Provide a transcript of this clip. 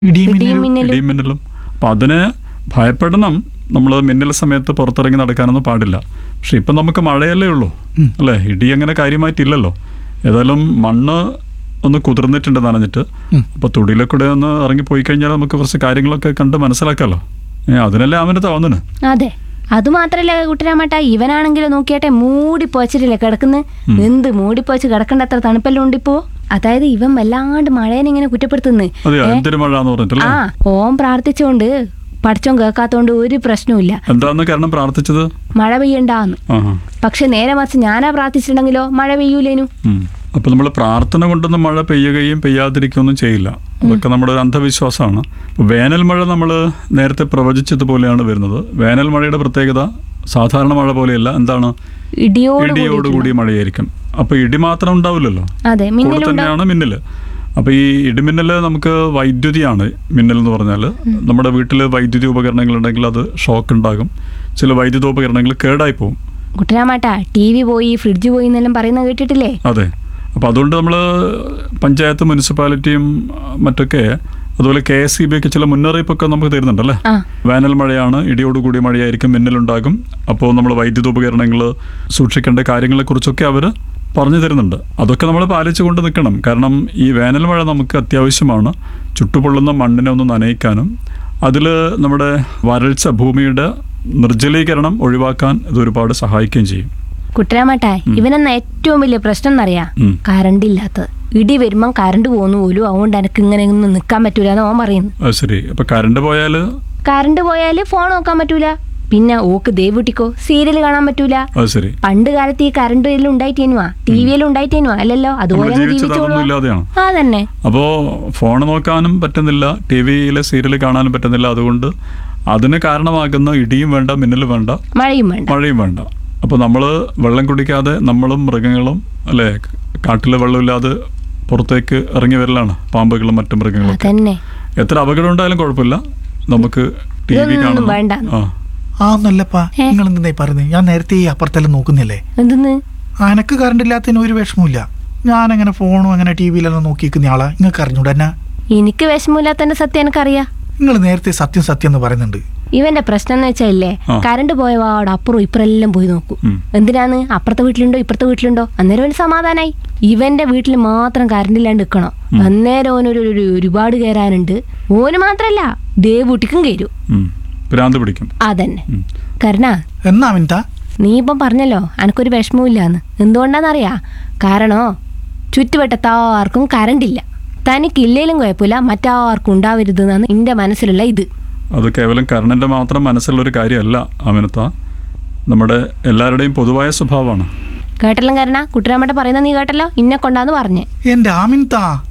ഇടിയും ഇടിയും മിന്നലും മിന്നലും ഇടിയും മിന്നലും അപ്പം അതിന് ഭയപ്പെടണം നമ്മൾ മിന്നൽ സമയത്ത് പുറത്തിറങ്ങി നടക്കാനൊന്നും പാടില്ല പക്ഷെ ഇപ്പം നമുക്ക് മഴയല്ലേ ഉള്ളൂ ഉം. അല്ലേ ഇടി അങ്ങനെ കാര്യമായിട്ടില്ലല്ലോ ഏതായാലും മണ്ണ് ഒന്ന് കുതിർന്നിട്ടുണ്ട് നനഞ്ഞിട്ട് ഉം. അപ്പോൾ തുടിയിലെ കൂടെ ഒന്ന് ഇറങ്ങി പോയി കഴിഞ്ഞാൽ നമുക്ക് കുറച്ച് കാര്യങ്ങളൊക്കെ കണ്ട് മനസ്സിലാക്കാമല്ലോ ഏ അതിനല്ലേ അവന് തോന്നുന്നു അതെ അത് മാത്രല്ല കുട്ടരാമട്ട ഇവനാണെങ്കിലും നോക്കിയാട്ടെ മൂടി പോച്ചിട്ടില്ലേ കിടക്കുന്നത് എന്ത് മൂടി പോച്ച് കിടക്കേണ്ട അത്ര തണുപ്പെല്ലാം ഉണ്ടിപ്പോ അതായത് ഇവൻ വല്ലാണ്ട് മഴേനെ ഇങ്ങനെ കുറ്റപ്പെടുത്തുന്നു അതെയോ എന്തൊരു മഴ എന്ന് പറഞ്ഞിട്ടല്ലേ ആ ഓം പ്രാർത്ഥിച്ചുകൊണ്ട് പഠിച്ചോൻ കേൾക്കാത്തോണ്ട് ഒരു പ്രശ്നവുമില്ല എന്താന്ന് കാരണം പ്രാർത്ഥിച്ചത് മഴ പെയ്യണ്ടാന്ന് ആഹാ പക്ഷെ നേരെ മറിച്ച് ഞാനാ പ്രാർത്ഥിച്ചിട്ടുണ്ടെങ്കിലോ മഴ പെയ്യൂലേനു ഉം. അപ്പൊ നമ്മൾ പ്രാർത്ഥന കൊണ്ടൊന്നും മഴ പെയ്യുകയും പെയ്യാതിരിക്കുകയൊന്നും ചെയ്യില്ല അതൊക്കെ നമ്മുടെ ഒരു അന്ധവിശ്വാസമാണ് ഇപ്പൊ വേനൽ മഴ നമ്മൾ നേരത്തെ പ്രവചിച്ചതുപോലെയാണ് വരുന്നത് വേനൽ മഴയുടെ പ്രത്യേകത സാധാരണ മഴ പോലെയല്ല എന്താണ് ഇടിയോട് ഇടിയോടുകൂടി മഴയായിരിക്കും അപ്പൊ ഇടി മാത്രം ഉണ്ടാവില്ലല്ലോ അതെ കൂടെ മിന്നലുണ്ടാവും തന്നെയാണ് മിന്നല് അപ്പൊ ഈ ഇടിമിന്നല് നമുക്ക് വൈദ്യുതിയാണ് മിന്നൽ എന്ന് പറഞ്ഞാൽ നമ്മുടെ വീട്ടിൽ വൈദ്യുതി ഉപകരണങ്ങൾ ഉണ്ടെങ്കിൽ അത് ഷോക്ക് ഉണ്ടാകും ചില വൈദ്യുതോപകരണങ്ങൾ കേടായി പോകും കുട്ടരാമാട്ട ടി വി പോയി ഫ്രിഡ്ജ് പോയി എന്നെല്ലാം പറയുന്ന കേട്ടിട്ടില്ലേ അതെ അപ്പോൾ അതുകൊണ്ട് നമ്മൾ പഞ്ചായത്ത് മുനിസിപ്പാലിറ്റിയും ആ, മറ്റൊക്കെ അതുപോലെ കെ എസ് സി ബി ഒക്കെ ചില മുന്നറിയിപ്പൊക്കെ നമുക്ക് തരുന്നുണ്ടല്ലേ ആ വേനൽ മഴയാണ് ഇടിയോടുകൂടി മഴയായിരിക്കും മിന്നലുണ്ടാകും അപ്പോൾ നമ്മൾ വൈദ്യുത ഉപകരണങ്ങൾ സൂക്ഷിക്കേണ്ട കാര്യങ്ങളെക്കുറിച്ചൊക്കെ അവർ പറഞ്ഞു തരുന്നുണ്ട് അതൊക്കെ നമ്മൾ പാലിച്ചുകൊണ്ട് നിൽക്കണം കാരണം ഈ വേനൽ മഴ നമുക്ക് അത്യാവശ്യമാണ് ചുട്ടുപൊള്ളുന്ന മണ്ണിനെ ഒന്ന് നനയിക്കാനും അതിൽ നമ്മുടെ വരൾച്ച ഭൂമിയുടെ നിർജ്ജലീകരണം ഒഴിവാക്കാൻ ഇത് ഒരുപാട് സഹായിക്കുകയും ചെയ്യും കുട്ടരാമാട്ട ഇവനെന്ന ഏറ്റവും വലിയ പ്രശ്നം എന്നറിയാ ഉം. കറണ്ട് ഇല്ലാത്തത് ഇടി വരുമ്പം കറണ്ട് പോകുന്നു പോലും അതുകൊണ്ട് എനിക്ക് ഇങ്ങനെ ഒന്നും നിൽക്കാൻ പറ്റൂല എന്ന് ഓൻ പറയുന്നു അത് ശരി അപ്പോൾ കറണ്ട് പോയാൽ കറണ്ട് പോയാല് ഫോൺ നോക്കാൻ പറ്റൂല പിന്നെ ഓക്ക് ദേവുട്ടിക്കോ സീരിയൽ കാണാൻ പറ്റൂല അത് ശരി പണ്ട് കാലത്ത് ഈ കറണ്ട് എല്ലാം ഉണ്ടായിട്ടേനുവാ ടി വിയിലും ഉണ്ടായിട്ടേനുവാ അല്ലല്ലോ അതുപോലെ നമ്മൾ അങ്ങ് ജീവിച്ചത് ജീവിച്ചോളുവാ. അതൊന്നും ഇല്ലാതെയാണ് ആ തന്നെ അപ്പോൾ ഫോൺ നോക്കാനും പറ്റുന്നില്ല ടി വിയിലെ സീരിയൽ കാണാനും പറ്റുന്നില്ല അതുകൊണ്ട് അതിന് കാരണമാകുന്ന ഇടിയും വേണ്ട മിന്നലും വേണ്ട മഴയും വേണ്ട മഴയും വേണ്ട അപ്പോൾ നമ്മൾ വെള്ളം കുടിക്കാതെ നമ്മളും മൃഗങ്ങളും അല്ലേ കാട്ടിലെ വെള്ളമില്ലാതെ പുറത്തേക്ക് ഇറങ്ങി വരലാണ് പാമ്പുകളും മറ്റു മൃഗങ്ങളും ഒക്കെ അതന്നെ എത്ര അപകടം ഉണ്ടായാലും കുഴപ്പമില്ല നമുക്ക് ടി വി ഇതൊന്നും കാണണം വേണ്ട. ആ ആ ഒന്നല്ലപ്പാ ഏ? നിങ്ങൾ എന്തായി പറയുന്നത് ഞാൻ നേരത്തെ ഈ അപ്പുറത്തെല്ലാം നോക്കുന്നില്ലേ എന്തെന്ന് അനക്ക് കറണ്ട് ഇല്ലാത്തതിന് ഒരു വിഷമമില്ല ഞാൻ അങ്ങനെ ഫോണും അങ്ങനെ ടി വിയിലെല്ലാം നോക്കിയിരിക്കുന്ന ആളാ നിങ്ങൾക്ക് അറിഞ്ഞൂടെ എന്നാ എനിക്ക് വിഷമില്ലാത്തന്റെ സത്യം എനിക്കറിയാം നിങ്ങൾ നേരത്തെ സത്യം സത്യം എന്ന് പറയുന്നുണ്ട് ഇവന്റെ പ്രശ്നം എന്ന് വെച്ചാൽ ഇല്ലേ ആ. കറണ്ട് പോയവാട് അപ്പുറം ഇപ്പുറം എല്ലാം പോയി നോക്കും ഉം. എന്തിനാന്ന് അപ്പുറത്തെ വീട്ടിലുണ്ടോ ഇപ്പുറത്തെ വീട്ടിലുണ്ടോ അന്നേരം അവന് സമാധാനായി ഇവന്റെ വീട്ടിൽ മാത്രം കറണ്ട് ഇല്ലാണ്ട് നിൽക്കണം അന്നേരം ഓനൊരു ഒരു ഒരുപാട് കയറാനുണ്ട് ഓന് മാത്രല്ല ദേവൂട്ടിക്കും കയറും ഉം. ഭ്രാന്ത് പിടിക്കും അതന്നെ ഉം. കരുണ എന്നാ മിനിറ്റാ നീ ഇപ്പം പറഞ്ഞല്ലോ എനക്കൊരു വിഷമവുമില്ലാന്ന് എന്തുകൊണ്ടാന്നറിയാ കാരണോ ചുറ്റുവട്ടത്താർക്കും കറണ്ടില്ല തനിക്കില്ലേലും കുഴപ്പമില്ല മറ്റാർക്കും ഉണ്ടാവരുത് എന്നാണ് എൻ്റെ മനസ്സിലുള്ള ഇത് അത് കേവലം കർണന്റെ മാത്രം മനസ്സിലുള്ള ഒരു കാര്യമല്ല അമിനത്ത നമ്മുടെ എല്ലാവരുടെയും പൊതുവായ സ്വഭാവമാണ് കേട്ടല്ലോ കരണ കുട്ടിരാമട്ട പറയുന്ന നീ കേട്ടല്ലോ ഇന്നെ കൊണ്ടാന്ന് പറഞ്ഞ് എന്റെ ആമിൻതാ